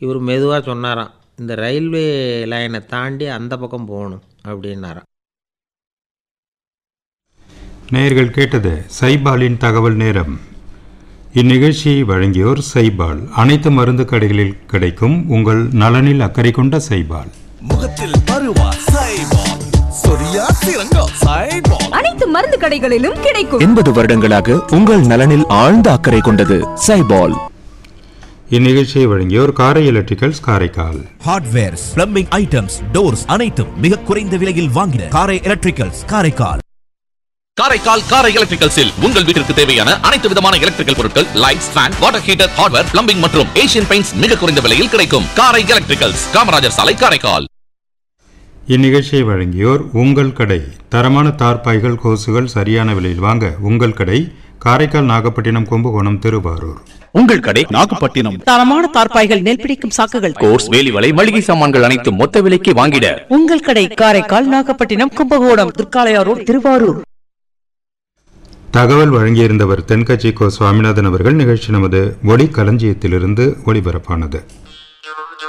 இவர் மெதுவாக சொன்னாராம் இந்த ரயில்வே லைனை தாண்டி அந்த பக்கம் போகணும் அப்படின்னாராம் நேயர்கள் கேட்டது சைபாலின் தகவல் நேரம் இந்நிகழ்ச்சியை வழங்கியோர் சைபால் அனைத்து மருந்து கடைகளில் கிடைக்கும் உங்கள் நலனில் அக்கறை கொண்ட சைபால் முகத்தில் பருவா சைபால் சொரியா சிறங்கா சைபால் அனைத்து மருந்து கடைகளிலும் கிடைக்கும் எண்பது வருடங்களாக உங்கள் நலனில் ஆழ்ந்த அக்கறை கொண்டது சைபால் இந்நிகழ்ச்சியை வழங்கியோர் Karai electricals Karaikal hardwares plumbing items doors அனைத்தும் மிக குறைந்த விலையில் வாங்கின காரை எலக்ட்ரிக்கல்ஸ் காரைக்கால் காரைக்கால் காரை எலக்ட்ரிக்கல்ஸில் உங்கள் வீட்டிற்கு தேவையான அனைத்து விதமான எலக்ட்ரிக்கல் பொருட்கள் lights fan water heater hardware plumbing மற்றும் ஏசியன் பெயிண்ட்ஸ் மிக குறைந்த விலையில் கிடைக்கும் காரை எலக்ட்ரிக்கல்ஸ் காமராஜர் சாலை காரைக்கால் இந்நிகழ்ச்சியை வழங்கியோர் உங்கள் கடை தரமான தார்பாய்கள் கோசுகள் சரியான விலையில் வாங்க உங்கள் கடை காரைக்கால் நாகப்பட்டினம் கும்பகோணம் திருவாரூர் உங்கள் கடை நாகப்பட்டினம் தரமான தார்ப்பாய்கள் நெல் பிடிக்கும் சாக்குகள் கோர்ஸ் வேலிவலை மளிகை சாமான்கள் அனைத்தும் மொத்த விலைக்கு வாங்கிட உங்கள் கடை காரைக்கால் நாகப்பட்டினம் கும்பகோணம் திருக்காளையாரோடு திருவாரூர் தகவல் வழங்கியிருந்தவர் தென்கட்சி கோ சுவாமிநாதன் அவர்கள் நிகழ்ச்சி நமது ஒளி களஞ்சியத்திலிருந்து ஒளிபரப்பானது